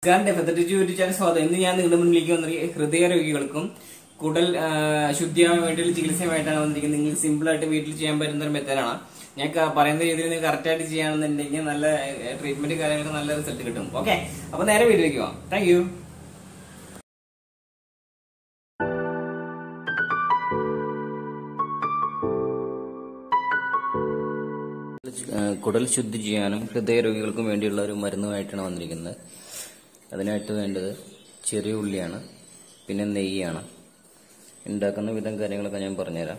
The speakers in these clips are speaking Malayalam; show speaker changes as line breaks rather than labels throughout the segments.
കാരണം ഡെഫത്തറ്റിച്ച് ചോദിച്ചാൽ സ്വാതന്ത്ര്യം ഇന്ന് ഞാൻ നിങ്ങളുടെ മുന്നിലേക്ക് വന്നിരിക്കുന്നത് ഹൃദയ രോഗികൾക്കും കുടൽ ആ, ശുദ്ധിയാവാൻ വേണ്ടിയുള്ള ചികിത്സയുമായിട്ടാണ് വന്നിരിക്കുന്നത് നിങ്ങൾക്ക് സിമ്പിൾ ആയിട്ട് വീട്ടിൽ ചെയ്യാൻ പറ്റുന്ന ഒരു മെത്തേഡാണ് ഞാൻ ക- പറയുന്ന രീതിയിൽ നിങ്ങൾ കറക്റ്റ് ആയിട്ട് ചെയ്യുകയാണെന്നുണ്ടെങ്കിൽ നല്ല ട്രീറ്റ്മെന്റ് കാര്യങ്ങൾക്ക് നല്ല റിസൾട്ട് കിട്ടും ഓക്കെ അപ്പൊ നേരെ വീട്ടിലേക്ക് പോവാം താങ്ക് യു ഏഹ് കുടൽ ശുദ്ധി ചെയ്യാനും ഹൃദയ രോഗികൾക്കും വേണ്ടിയുള്ള ഒരു മരുന്നുമായിട്ടാണ് വന്നിരിക്കുന്നത് അതിനായിട്ട് വേണ്ടത് ചെറിയ ഉള്ളിയാണ് പിന്നെ നെയ്യാണ് ഉണ്ടാക്കുന്ന വിധം കാര്യങ്ങളൊക്കെ ഞാൻ പറഞ്ഞുതരാം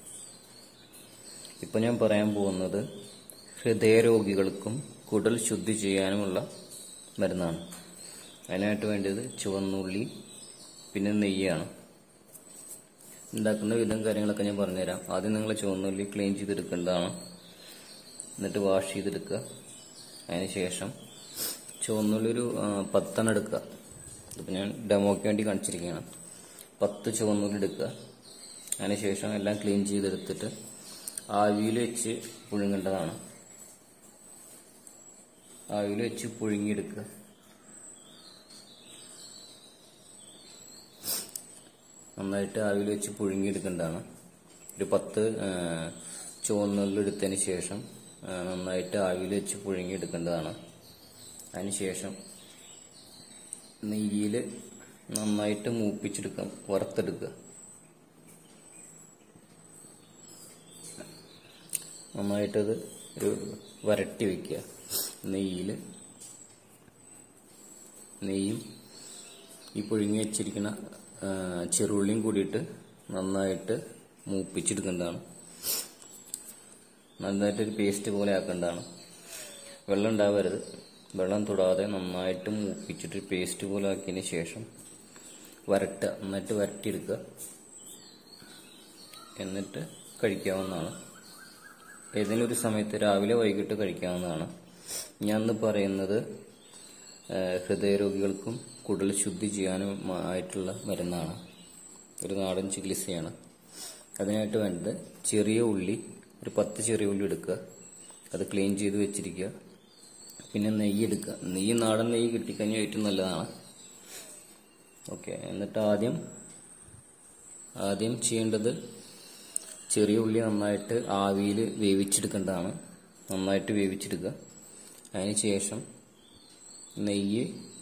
ഇപ്പൊ ഞാൻ പറയാൻ പോകുന്നത് ഹൃദയ രോഗികൾക്കും കുടൽ ശുദ്ധി ചെയ്യാനുമുള്ള മരുന്നാണ് അതിനായിട്ട് വേണ്ടത് ചുവന്നുള്ളി പിന്നെ നെയ്യാണ് ഉണ്ടാക്കുന്ന വിധം കാര്യങ്ങളൊക്കെ ഞാൻ പറഞ്ഞുതരാം ആദ്യം നിങ്ങൾ ചുവന്നുള്ളി ക്ലീൻ ചെയ്തെടുക്കേണ്ടതാണ് എന്നിട്ട് വാഷ് ചെയ്തെടുക്കുക അതിന് ശേഷം ചുവന്നുള്ളി ഒരു ആ, പത്തെണ്ണം എടുക്കുക ഇതിപ്പോൾ ഞാൻ ഡെമോയ്ക്ക് വേണ്ടി കാണിച്ചിരിക്കുകയാണ് പത്ത് ചുവന്നുള്ളി എടുക്കുക അതിന് ശേഷം എല്ലാം ക്ലീൻ ചെയ്തെടുത്തിട്ട് ആവിയിൽ വെച്ച് പുഴുങ്ങേണ്ടതാണ് ആവിയിൽ വെച്ച് പുഴുങ്ങിയെടുക്കുക നന്നായിട്ട് ആവിയിൽ വെച്ച് പുഴുങ്ങിയെടുക്കേണ്ടതാണ് ഒരു പത്ത് ആ, ചുവന്നുള്ളി എടുത്തതിന് ശേഷം ആ, നന്നായിട്ട് ആവിയിൽ വെച്ച് പുഴുങ്ങിയെടുക്കേണ്ടതാണ് അതിന് ശേഷം നെയ്യിൽ നന്നായിട്ട് മൂപ്പിച്ചെടുക്കാം വറുത്തെടുക്കുക നന്നായിട്ടത് ഒരു വരട്ടി വെക്കുക നെയ്യിൽ നെയ്യും ഈ പുഴുങ്ങി വെച്ചിരിക്കുന്ന ആ, ചെറുള്ളിയും കൂടിയിട്ട് നന്നായിട്ട് മൂപ്പിച്ചെടുക്കേണ്ടതാണ് നന്നായിട്ട് ഒരു പേസ്റ്റ് പോലെ ആക്കേണ്ടതാണ് വെള്ളം ഉണ്ടാവരുത് വെള്ളം തൊടാതെ നന്നായിട്ട് മൂപ്പിച്ചിട്ട് പേസ്റ്റ് പോലെ ആക്കിയതിന് ശേഷം വരട്ടുക നന്നായിട്ട് വരട്ടിയെടുക്കുക എന്നിട്ട് കഴിക്കാവുന്നതാണ് ഏതെങ്കിലും ഒരു സമയത്ത് രാവിലെ വൈകിട്ട് കഴിക്കാവുന്നതാണ് ഞാൻ ഇന്ന് പറയുന്നത് ആ, ഹൃദയരോഗികൾക്കും കുടൽ ശുദ്ധി ചെയ്യാനും ആയിട്ടുള്ള മരുന്നാണ് ഒരു നാടൻ ചികിത്സയാണ് അതിനായിട്ട് വേണ്ടത് ചെറിയ ഉള്ളി ഒരു പത്ത് ചെറിയ ഉള്ളി എടുക്കുക അത് ക്ലീൻ ചെയ്ത് വെച്ചിരിക്കുക പിന്നെ നെയ്യ് എടുക്കുക നെയ്യ് നാടൻ നെയ്യ് കിട്ടിക്കഴിഞ്ഞാൽ ഏറ്റവും നല്ലതാണ് ഓക്കെ എന്നിട്ട് ആദ്യം ആദ്യം ചെയ്യേണ്ടത് ചെറിയ ഉള്ളി നന്നായിട്ട് ആവിയിൽ വേവിച്ചെടുക്കേണ്ടതാണ് നന്നായിട്ട് വേവിച്ചെടുക്കുക അതിന് ശേഷം നെയ്യ്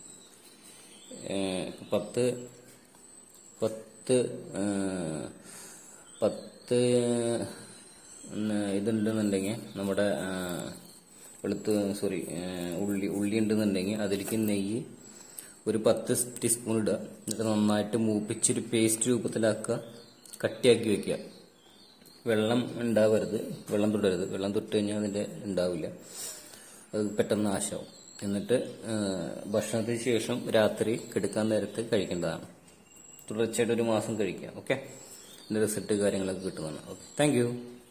ഏഹ്, പത്ത് പത്ത് ഏഹ്, പത്ത് ഉം, ഇതുണ്ടെന്നുണ്ടെങ്കിൽ നമ്മുടെ ഏഹ്, വെളുത്ത് സോറി ഏഹ്, ഉള്ളി ഉള്ളി ഉണ്ടെന്നുണ്ടെങ്കിൽ അതിലേക്ക് നെയ്യ് ഒരു പത്ത് ടീസ്പൂൺ ഇടുക എന്നിട്ട് നന്നായിട്ട് മൂപ്പിച്ചൊരു പേസ്റ്റ് രൂപത്തിലാക്കുക കട്ടിയാക്കി വെക്കുക വെള്ളം ഉണ്ടാവരുത് വെള്ളം തൊടരുത് വെള്ളം തൊട്ട് കഴിഞ്ഞാൽ അതിന്റെ ഉണ്ടാവില്ല അത് പെട്ടെന്ന് നാശമാവും എന്നിട്ട് ആ, ഭക്ഷണത്തിന് ശേഷം രാത്രി കിടക്കാൻ നേരത്ത് കഴിക്കേണ്ടതാണ് തുടർച്ചയായിട്ട് ഒരു മാസം കഴിക്കുക ഓക്കെ ഇതിന്റെ റിസൾട്ട് കാര്യങ്ങളൊക്കെ കിട്ടുന്നതാണ് ഓക്കെ താങ്ക് യു